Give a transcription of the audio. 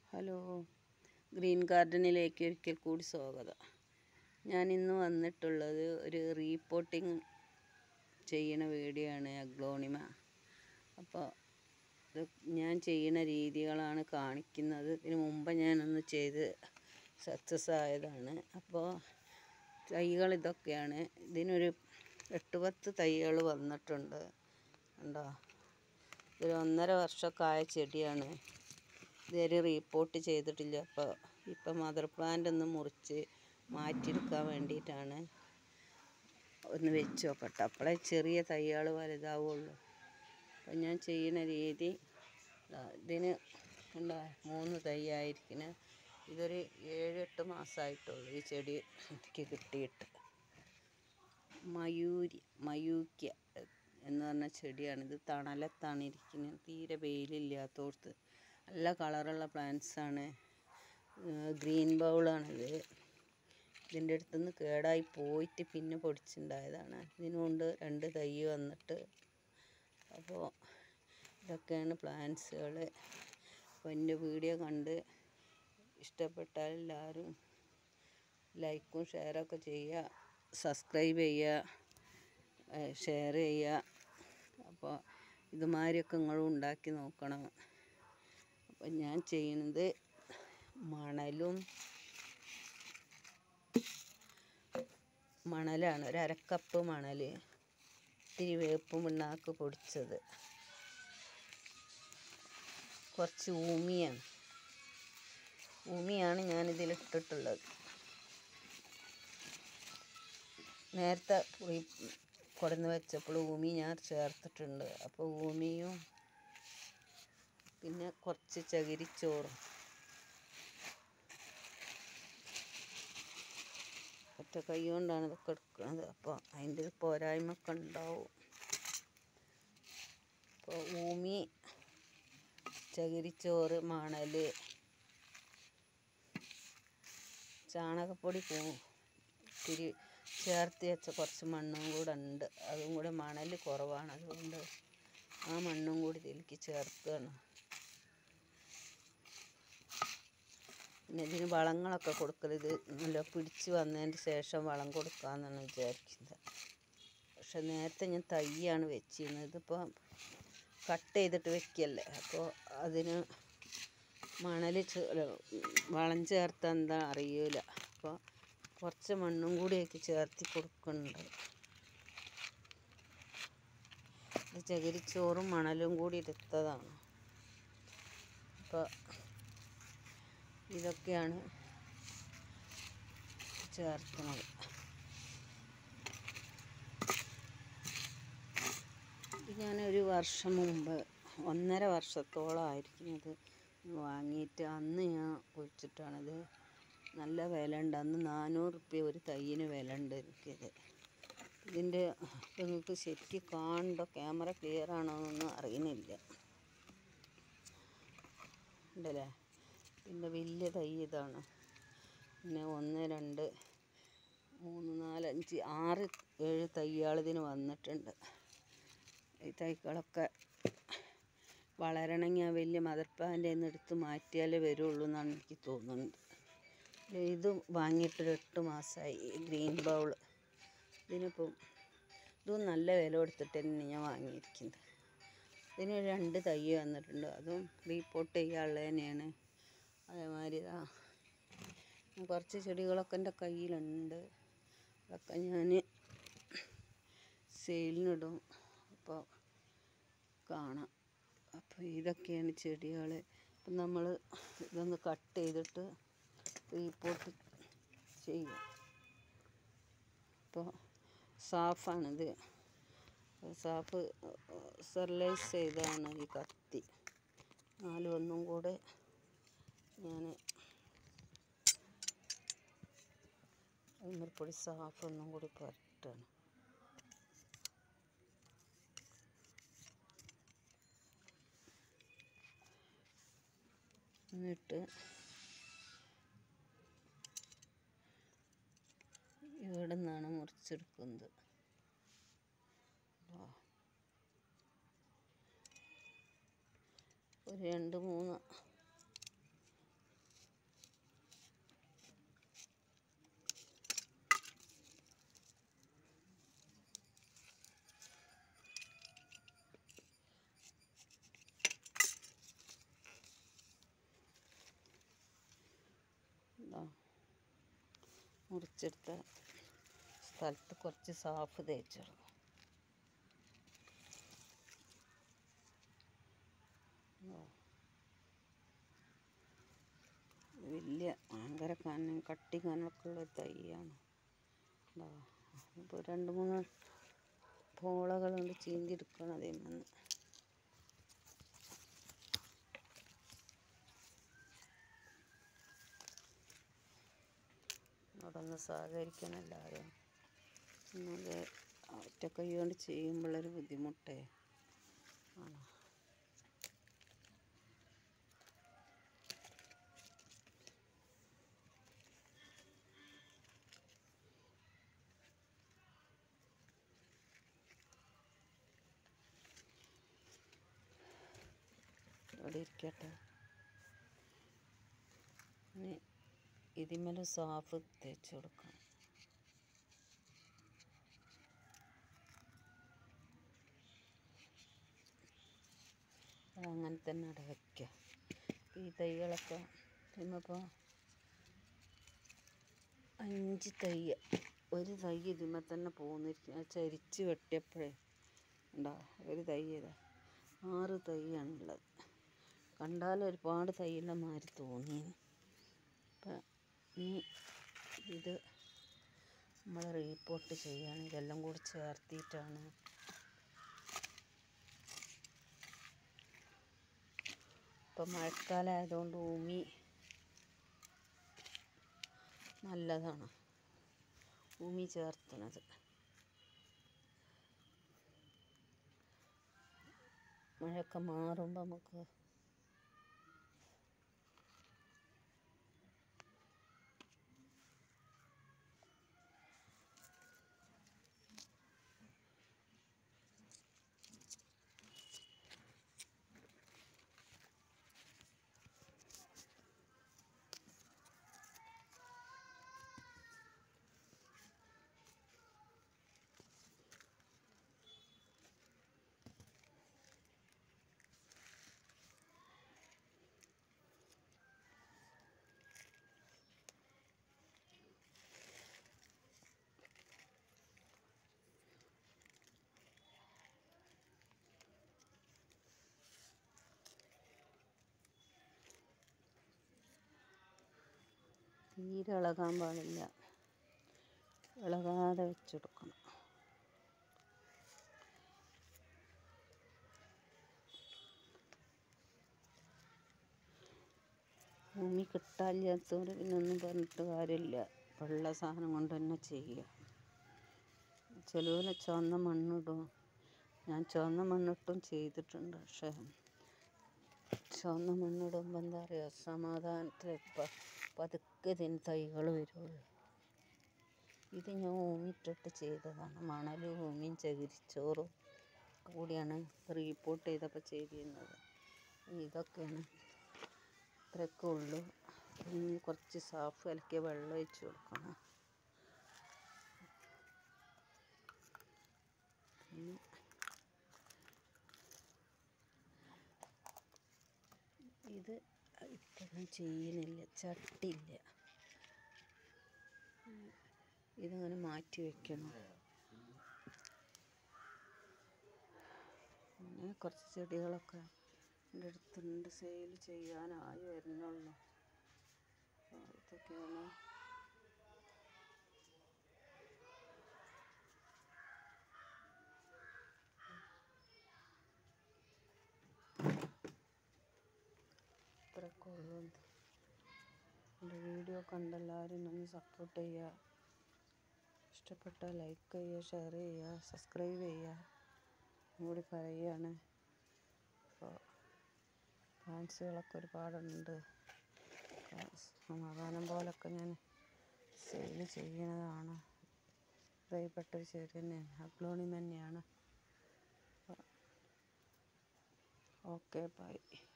hello green ഗാർഡനിലേക്ക് ഒരിക്കൽ കൂടി സ്വാഗതം ഞാൻ ഇന്ന് വന്നിട്ടുള്ളത് ഒരു റീപോട്ടിങ് ചെയ്യണ വീഡിയോ ആണ് അഗ്ലോണിമ അപ്പോൾ ഇത് ഞാൻ ചെയ്യണ രീതികളാണ് കാണിക്കുന്നത് ഇതിന് മുമ്പ് ഞാനൊന്ന് ചെയ്ത് സക്സസ് ആയതാണ് അപ്പോൾ തൈകൾ ഇതൊക്കെയാണ് ഇതിനൊരു എട്ട് പത്ത് തൈകൾ വന്നിട്ടുണ്ട് ഉണ്ടോ ഒരു ഒന്നര വർഷമൊക്കെ ആയ ചെടിയാണ് ഇതുവരെ റീപ്പോർട്ട് ചെയ്തിട്ടില്ല അപ്പോൾ ഇപ്പം മദർ പ്ലാന്റ് ഒന്ന് മുറിച്ച് മാറ്റിയെടുക്കാൻ വേണ്ടിയിട്ടാണ് ഒന്ന് വെച്ച് നോക്കട്ടെ അപ്പോഴേ ചെറിയ തൈകൾ വലുതാവുള്ളൂ അപ്പം ഞാൻ ചെയ്യുന്ന രീതി ദാ ഇതിന് എന്താ മൂന്ന് തൈ ആയിരിക്കുന്നത് ഇതൊരു ഏഴ് എട്ട് മാസമായിട്ടുള്ളൂ ഈ ചെടി എനിക്ക് കിട്ടിയിട്ട് മയൂരി മയൂക്യ എന്ന് പറഞ്ഞ ചെടിയാണ് ഇത് തണലത്താണ് ഇരിക്കുന്നത് തീരെ വെയിലില്ലാത്തോടത്ത് നല്ല കളറുള്ള പ്ലാന്റ്സാണ് ഗ്രീൻ ബൗളാണിത് ഇതിൻ്റെ അടുത്തുനിന്ന് കേടായി പോയിട്ട് പിന്നെ പൊടിച്ചുണ്ടായതാണ് ഇതിനുകൊണ്ട് രണ്ട് തൈ വന്നിട്ട് അപ്പോൾ ഇതൊക്കെയാണ് പ്ലാന്റ്സുകൾ അപ്പോൾ എൻ്റെ വീഡിയോ കണ്ട് ഇഷ്ടപ്പെട്ടാൽ എല്ലാവരും ലൈക്കും ഷെയറൊക്കെ ചെയ്യുക സബ്സ്ക്രൈബ് ചെയ്യുക ഷെയർ ചെയ്യുക അപ്പോൾ ഇതുമാതിരിയൊക്കെ നിങ്ങളും ഉണ്ടാക്കി നോക്കണം അപ്പം ഞാൻ ചെയ്യുന്നത് മണലും മണലാണ് ഒരു അരക്കപ്പ് മണൽ ഇത്തിരി വേപ്പും പിണ്ണാക്ക് പൊടിച്ചത് കുറച്ച് ഊമിയാണ് ഊമിയാണ് ഞാനിതിലിട്ടിട്ടുള്ളത് നേരത്തെ കൊടുന്ന് വെച്ചപ്പോൾ ഊമി ഞാൻ ചേർത്തിട്ടുണ്ട് അപ്പോൾ ഊമിയും പിന്നെ കുറച്ച് ചകിരിച്ചോറും ഒറ്റ കൈ കൊണ്ടാണ് ഇതൊക്കെ എടുക്കുന്നത് അപ്പോൾ അതിൻ്റെ ഒരു പോരായ്മയൊക്കെ ഉണ്ടാവും അപ്പോൾ ഊമി ചകിരിച്ചോറ് മണൽ ചാണകപ്പൊടി പൂ ഇത്തിരി ചേർത്ത് വെച്ച കുറച്ച് മണ്ണും കൂടെ ഉണ്ട് അതും കൂടെ മണൽ കുറവാണ് അതുകൊണ്ട് ആ മണ്ണും കൂടി ഇതിലേക്ക് ചേർക്കുകയാണ് പിന്നെ ഇതിന് വളങ്ങളൊക്കെ കൊടുക്കൽ ഇത് നല്ല പിടിച്ച് വന്നതിന് ശേഷം വളം കൊടുക്കാമെന്നാണ് വിചാരിക്കുന്നത് പക്ഷെ നേരത്തെ ഞാൻ തൈയാണ് വെച്ചിരുന്നത് ഇതിപ്പോൾ കട്ട് ചെയ്തിട്ട് വെക്കല്ലേ അപ്പോൾ അതിന് മണൽ വളം ചേർത്ത എന്താ അറിയില്ല അപ്പോൾ കുറച്ച് മണ്ണും കൂടിയൊക്കെ ചേർത്തി കൊടുക്കുന്നുണ്ട് ഇത് ചകിരിച്ചോറും മണലും കൂടി എടുത്തതാണ് അപ്പോൾ ഇതൊക്കെയാണ് ചേർക്കുന്നത് ഇത് ഞാനൊരു വർഷം മുമ്പ് ഒന്നര വർഷത്തോളമായിരിക്കും ഇത് വാങ്ങിയിട്ട് അന്ന് ഞാൻ കുഴിച്ചിട്ടാണിത് നല്ല വില ഉണ്ട് അന്ന് നാനൂറ് റുപ്യ ഒരു തൈയിന് വില ഉണ്ട് എനിക്കിത് ഇതിൻ്റെ നിങ്ങൾക്ക് ശരിക്കും കാണുമ്പോൾ ക്യാമറ ക്ലിയർ ആണോ എന്നൊന്നും അറിയുന്നില്ല ഉണ്ടല്ലേ പിന്നെ വലിയ തൈ ഇതാണ് പിന്നെ ഒന്ന് രണ്ട് മൂന്ന് നാല് അഞ്ച് ആറ് ഏഴ് തൈകൾ ഇതിന് വന്നിട്ടുണ്ട് ഈ തൈകളൊക്കെ വളരണമെങ്കിൽ ആ വലിയ മദർ പ്ലാന്റ് നിന്ന് എടുത്ത് മാറ്റിയാലേ വരുള്ളൂ എന്നാണ് എനിക്ക് തോന്നുന്നത് ഇത് വാങ്ങിയിട്ടൊരു എട്ട് മാസമായി ഗ്രീൻ ബൗൾ ഇതിനിപ്പം ഇതും നല്ല വില കൊടുത്തിട്ട് തന്നെ ഞാൻ വാങ്ങിയിരിക്കുന്നത് ഇതിന് രണ്ട് തൈ വന്നിട്ടുണ്ട് അതും റീപോർട്ട് ചെയ്യാനുള്ളത് തന്നെയാണ് അതേമാതിരി ഇതാ കുറച്ച് ചെടികളൊക്കെ എൻ്റെ കയ്യിലുണ്ട് അതൊക്കെ ഞാൻ സെയിലിനിടും അപ്പോൾ കാണാം അപ്പോൾ ഇതൊക്കെയാണ് ചെടികൾ അപ്പം നമ്മൾ ഇതൊന്ന് കട്ട് ചെയ്തിട്ട് റീപോർട്ട് ചെയ്യും അപ്പോൾ സാഫാണിത് സാഫ് സ്റ്റെറിലൈസ് ചെയ്താണ് ഈ കത്തി നാലും ഒന്നും കൂടെ ഞാൻ അമർപ്പൊടി സാഫ് ഒന്നും കൂടി പുരട്ടാണ് എന്നിട്ട് ഇവിടെ നിന്നാണ് മുറിച്ചെടുക്കുന്നത് ഒരു രണ്ട് മൂന്ന് ഇതാ മുറിച്ചെടുത്ത സ്ഥലത്ത് കുറച്ച് സാഫ് തേച്ചെടുക്കും വലിയ ഭയങ്കര കനം കട്ടി കനമൊക്കെ ഉള്ള തൈയാണ് ഇതാ ഇപ്പോൾ രണ്ട് മൂന്ന് പോളകളുണ്ട് ചീന്തിയെടുക്കണം അതേ വന്ന് അവിടെ ഒന്ന് സഹകരിക്കണം എല്ലാവരും എന്നാല് ഒറ്റ കൈ കൊണ്ട് ചെയ്യുമ്പോഴൊരു ബുദ്ധിമുട്ടേ ആണ് അവിടെ ഇരിക്കട്ടെ ഇനി ഇതിന്മേൽ സാഫ് തേച്ച് കൊടുക്കണം അതങ്ങനെ തന്നെ അവിടെ വയ്ക്കുക ഈ തൈകളൊക്കെ ഇതിമ്മപ്പോൾ അഞ്ച് തൈ ഒരു തൈ ഇതിന്മേൽ തന്നെ പോകുന്നിരിക്കും അത് ചരിച്ച് വെട്ടിയപ്പോഴേ ഉണ്ടോ ഒരു തൈ ഇതാ ആറ് തൈയാണുള്ളത് കണ്ടാൽ ഒരുപാട് തൈയുള്ള മാതിരി തോന്നി അപ്പം ഇനി ഇത് നമ്മൾ റീപോർട്ട് ചെയ്യാണ് ഇതെല്ലാം കൂടി ചേർത്തിട്ടാണ് ഇപ്പം മഴക്കാലം ആയതുകൊണ്ട് ഊമി നല്ലതാണ് ഊമി ചേർത്തണത് മഴയൊക്കെ മാറുമ്പോൾ നമുക്ക് തീരെ ഇളകാൻ പാടില്ല ഇളകാതെ വെച്ചെടുക്കണം ഭൂമി കിട്ടാനില്ലാത്തവർ പിന്നെ ഒന്നും പറഞ്ഞിട്ട് കാര്യമില്ല വെള്ള സാധനം കൊണ്ട് തന്നെ ചെയ്യുക ചിലവർ ചുവന്ന മണ്ണിടും ഞാൻ ചുവന്ന മണ്ണിട്ടും ചെയ്തിട്ടുണ്ട് പക്ഷേ ചുവന്ന മണ്ണിടുമ്പോൾ എന്താ പറയുക സമാധാനത്തിൽ പ- പതുക്കെ ഇതിന് തൈകൾ വരുള്ളൂ ഇത് ഞാൻ ഊമിയിട്ടിട്ട് ചെയ്തതാണ് മണലും ഊമിയും ചകിരിച്ചോറും കൂടിയാണ് റീപോർട്ട് ചെയ്തപ്പോൾ ചെയ്തിരുന്നത് ഇതൊക്കെയാണ് ഇത്രയൊക്കെ ഉള്ളൂ ഇനി കുറച്ച് സാഫ് കലക്കിയ വെള്ളം ഒഴിച്ച് കൊടുക്കണം പിന്നെ ഇത് ഇപ്പോഴും ചെയ്യുന്നില്ല ചട്ടിയില്ല ഇതങ്ങനെ മാറ്റി വെക്കണം പിന്നെ കുറച്ച് ചെടികളൊക്കെ എൻ്റെ അടുത്തുണ്ട് സെയിൽ ചെയ്യാനായി വരുന്നുള്ളൂ അപ്പോൾ ഇതൊക്കെയാണ് ഇത്രയൊക്കെ ഉള്ളൂ എൻ്റെ വീഡിയോ കണ്ടെല്ലാവരും ഒന്ന് സപ്പോർട്ട് ചെയ്യുക ഇഷ്ടപ്പെട്ടാൽ ലൈക്ക് ചെയ്യുക ഷെയർ ചെയ്യുക സബ്സ്ക്രൈബ് ചെയ്യുക കൂടി പറയുകയാണ് അപ്പോൾ ഫാൻസുകളൊക്കെ ഒരുപാടുണ്ട് സമാധാനം പോലൊക്കെ ഞാൻ സെയിൽ ചെയ്യുന്നതാണ് പ്രിയപ്പെട്ടൊരു ചെടി തന്നെയാണ് അഗ്ലോണിയം തന്നെയാണ് ഓക്കെ ബൈ